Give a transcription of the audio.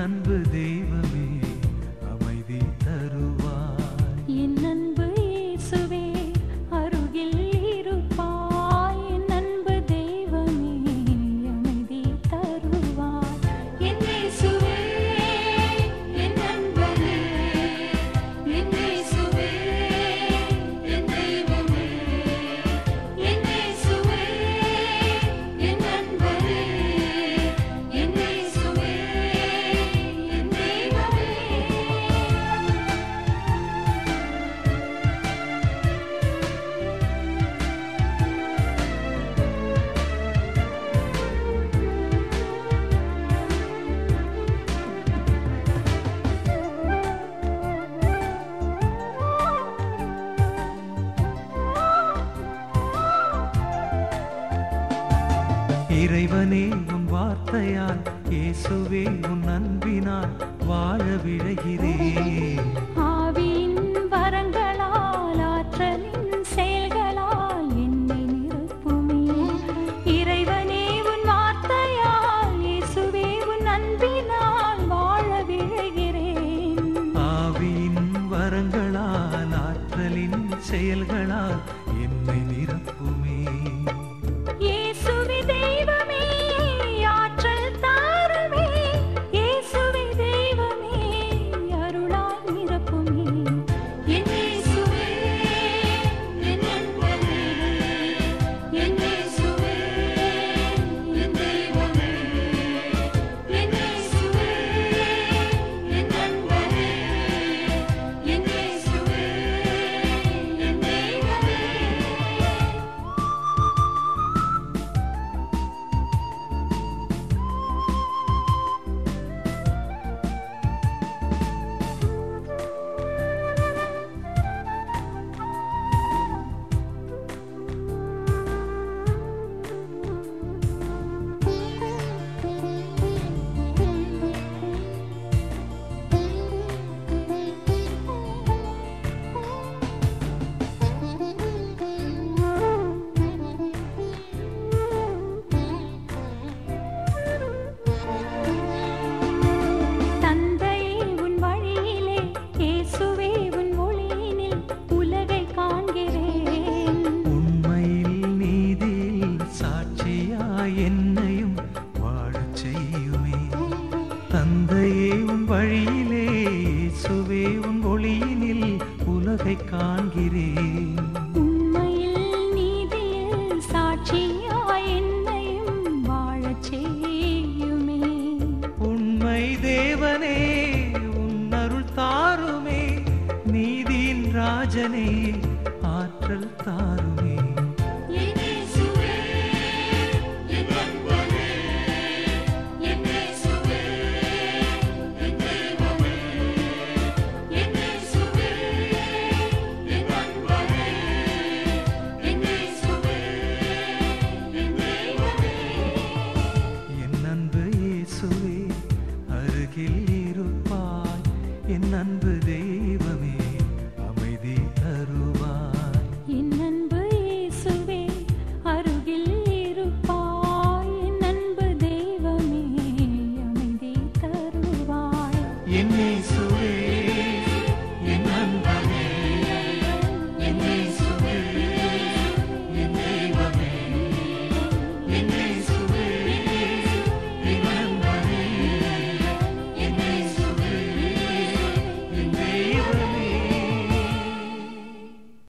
அன்பு தெய்வமே அமைதி தருவாய் என் அன்பு இயேசுவே அருகில் இருப்பாய் என் அன்பு தெய்வமே அமைதி தருவாய் என் இயேசுவே என் நண்பனே என் இயேசுவே என் தெய்வமே என் இயேசுவே என் நண்பனே என் இயேசுவே என் தெய்வமே இறைவனே உன் வார்த்தையால் இயேசுவே உன் அன்பினால் வாழ விழைகிறேன் ஆவியின் வரங்களால் ஆற்றலின் செயல்களால் என்னை நிரப்புமே இறைவனே உன் வார்த்தையால் இயேசுவே உன் அன்பினால் வாழ விழைகிறேன் ஆவியின் வரங்களால் ஆற்றலின் செயல்களால் என்னை நிரப்புமே இயேசுவே தெய்வமே ஆற்றல் தாருமே இயேசுவே தெய்வமே அருளால் நிரப்புமே என் இயேசுவே என் நண்பனே என் இயேசுவே என் தெய்வமே என் இயேசுவே என் நண்பனே என் இயேசுவே என் தெய்வமே தந்தையே உன் வழியிலே இயேசுவே உன் ஒளியினில் உலகை காண்கிறேன் உண்மையில் நீதியில் சாட்சியாய் என்னையும் வாழச் செய்யுமே தந்தையே உன் வழியிலே இயேசுவே உன் ஒளியினில் உலகை காண்கிறேன் உண்மையில் நீதியில் சாட்சியாய் என்னையும் வாழச் செய்யுமே உண்மை தேவனே உன் அருள் தாருமே நீதியின் ராஜனே ஆற்றல் தாருமே என் இயேசுவே என் நண்பனே என் இயேசுவே என் தெய்வமே என் இயேசுவே என் நண்பனே என் இயேசுவே என் தெய்வமே என் அன்பு இயேசுவே அருகில் இருப்பாய் என் அன்பு தெய்வமே அமைதி தருவாய் என் அன்பு இயேசுவே அருகில் இருப்பாய் என் அன்பு தெய்வமே அமைதி தருவாய் என் இயேசுவே